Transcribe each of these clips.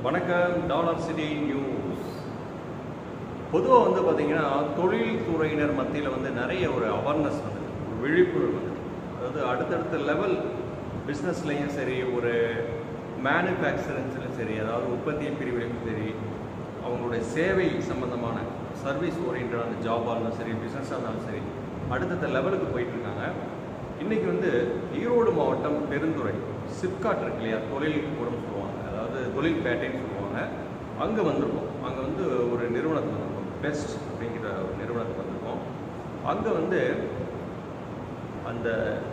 வணக்கம் dollar city news பொதுவாக வந்து பார்த்தீங்கன்னா தொழில் துறையினர் மத்தியில் வந்து நிறைய ஒரு அவேர்னஸ் வந்து ஒரு விழிப்புணர்வு வந்து அதாவது அடுத்தடுத்த லெவல் பிஸ்னஸ்லேயும் சரி ஒரு மேனுஃபேக்சரிங்ஸ்லையும் சரி அதாவது உற்பத்தி பிரிவுலையும் சரி அவங்களுடைய சேவை சம்பந்தமான சர்வீஸ் ஓரியன்டான ஜாபாக இருந்தாலும் சரி பிஸ்னஸாக இருந்தாலும் சரி அடுத்தடுத்த லெவலுக்கு போயிட்டு இருக்காங்க இன்றைக்கி வந்து ஈரோடு மாவட்டம் பெருந்துறை சிப்காட் இருக்கு இல்லையா தொழில் கூடம் சொல்லுவாங்க அதாவது தொழில் பேட்டைன்னு சொல்லுவாங்க அங்கே வந்திருக்கோம் அங்கே வந்து ஒரு நிறுவனத்துக்கு வந்திருக்கோம் பெஸ்ட் அப்படிங்கிற ஒரு நிறுவனத்துக்கு வந்திருக்கோம் அங்கே வந்து அந்த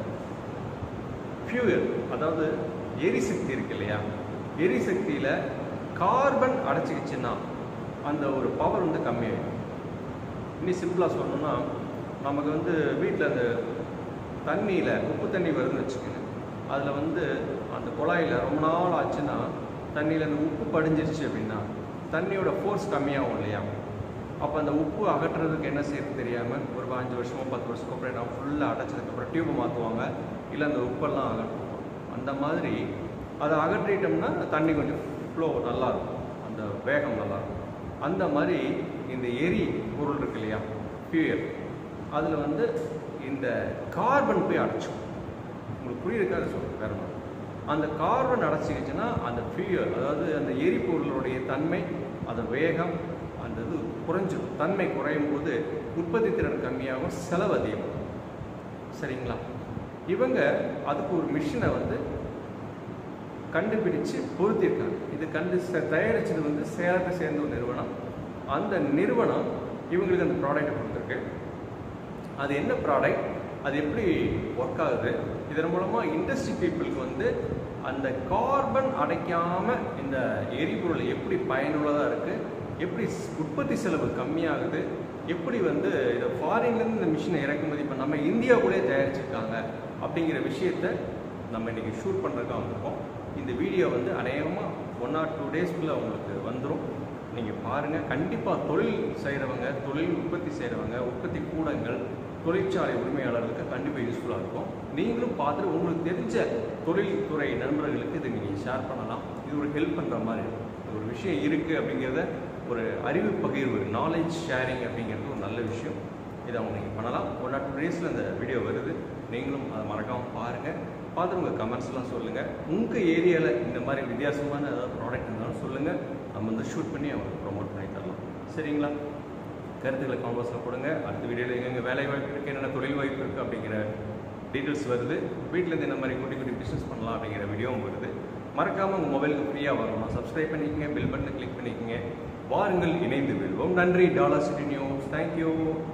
ஃபியூயல் அதாவது எரிசக்தி இருக்கு இல்லையா எரிசக்தியில் கார்பன் அடைச்சிக்கிச்சுன்னா அந்த ஒரு பவர் வந்து கம்மியாயிடும் இன்னும் சிம்பிளாக சொல்லணும்னா நமக்கு வந்து வீட்டில் அந்த தண்ணியில் உப்பு தண்ணி வருதுன்னு வச்சுக்கோங்க அதில் வந்து அந்த குழாயில் ரொம்ப நாள் ஆச்சுன்னா தண்ணியில் அந்த உப்பு படிஞ்சிருச்சு அப்படின்னா தண்ணியோட ஃபோர்ஸ் கம்மியாகும் இல்லையா அப்போ அந்த உப்பு அகற்றுறதுக்கு என்ன செய்யறது தெரியாமல் ஒரு அஞ்சு வருஷமோ பத்து வருஷத்துக்கு அப்புறம் என்ன ஃபுல்லாக அடைச்சதுக்கப்புறம் டியூப்பை மாற்றுவாங்க இல்லை அந்த உப்பெல்லாம் அகற்றுவாங்க அந்த மாதிரி அதை அகற்றிட்டோம்னா தண்ணி கொஞ்சம் ஃப்ளோ நல்லாயிருக்கும் அந்த வேகம் நல்லாயிருக்கும் அந்த மாதிரி இந்த எரி பொருள் இருக்கு இல்லையா ஃபியூயல் அதில் வந்து இந்த கார்பன் போய் அடைச்சிக்கும் உங்களுக்கு புரியுதுக்காக சொல்கிறேன் வேறு மாதிரி அந்த கார்பன் அடைச்சிக்கிச்சுன்னா அந்த ஃபியூயல் அதாவது அந்த எரிபொருளுடைய தன்மை அந்த வேகம் அந்த இது குறைஞ்சிடும் தன்மை குறையும் போது உற்பத்தி திறன் கம்மியாகும் செலவு அதிகமாகும் சரிங்களா இவங்க அதுக்கு ஒரு மிஷினை வந்து கண்டுபிடிச்சு பொருத்தியிருக்காங்க இது கண்டு ச- தயாரிச்சது வந்து சேலத்தை சேர்ந்த ஒரு நிறுவனம் அந்த நிறுவனம் இவங்களுக்கு அந்த ப்ராடக்ட்டை கொடுத்துருக்கு அது என்ன ப்ராடக்ட் அது எப்படி ஒர்க் ஆகுது இதன் மூலமாக இண்டஸ்ட்ரி பீப்புளுக்கு வந்து அந்த கார்பன் அடைக்காம இந்த எரிபொருள் எப்படி பயனுள்ளதாக இருக்குது எப்படி ஸ்- உற்பத்தி செலவு கம்மியாகுது எப்படி வந்து இதை ஃபாரின்லேருந்து இந்த மிஷினை இறக்குமதி பண்ண நம்ம இந்தியாவுக்குள்ளே தயாரிச்சிருக்காங்க அப்படிங்கிற விஷயத்த நம்ம இன்னைக்கு ஷூட் பண்ணுறதுக்காக வந்திருக்கோம் இந்த வீடியோ வந்து அநேகமாக ஒன் ஆர் டூ டேஸ்க்குள்ளே உங்களுக்கு வந்துடும் நீங்கள் பாருங்கள் கண்டிப்பாக தொழில் செய்கிறவங்க தொழில் உற்பத்தி செய்கிறவங்க உற்பத்தி கூடங்கள் தொழிற்சாலை உரிமையாளர்களுக்கு கண்டிப்பாக யூஸ்ஃபுல்லாக இருக்கும் நீங்களும் பார்த்துட்டு உங்களுக்கு தெரிஞ்ச தொழில்துறை நண்பர்களுக்கு இதை நீங்கள் ஷேர் பண்ணலாம் இது ஒரு ஹெல்ப் பண்ணுற மாதிரி இருக்கும் இது ஒரு விஷயம் இருக்குது அப்படிங்கிறத ஒரு அறிவு பகிர்வு நாலேஜ் ஷேரிங் அப்படிங்கிறது ஒரு நல்ல விஷயம் இதை அவங்க நீங்கள் பண்ணலாம் ஒன் ஆர் டூ டேஸில் அந்த வீடியோ வருது நீங்களும் அதை மறக்காமல் பாருங்கள் பார்த்துட்டு உங்கள் கமெண்ட்ஸ்லாம் சொல்லுங்கள் உங்கள் ஏரியாவில் இந்த மாதிரி வித்தியாசமான ஏதாவது ப்ராடக்ட் இருந்தாலும் சொல்லுங்கள் நம்ம வந்து ஷூட் பண்ணி அவங்களுக்கு ப்ரொமோட் பண்ணி தரலாம் சரிங்களா கருத்துக்களை காம்பஸில் கொடுங்க அடுத்த வீடியோவில் எங்கெங்கே வேலை வாய்ப்பு இருக்குது என்னென்ன தொழில் வாய்ப்பு இருக்குது அப்படிங்கிற டீட்டெயில்ஸ் வருது வீட்டிலேருந்து என்ன மாதிரி குட்டி குட்டி பிஸ்னஸ் பண்ணலாம் அப்படிங்கிற வீடியோவும் வருது மறக்காமல் உங்கள் மொபைலுக்கு ஃப்ரீயாக வரணும் சப்ஸ்கிரைப் பண்ணிக்கங்க பில் பட்டனை கிளிக் பண்ணிக்கங்க வாருங்கள் இணைந்து வெல்வோம் நன்றி டாலர் சிட்டி நியூஸ் தேங்க்யூ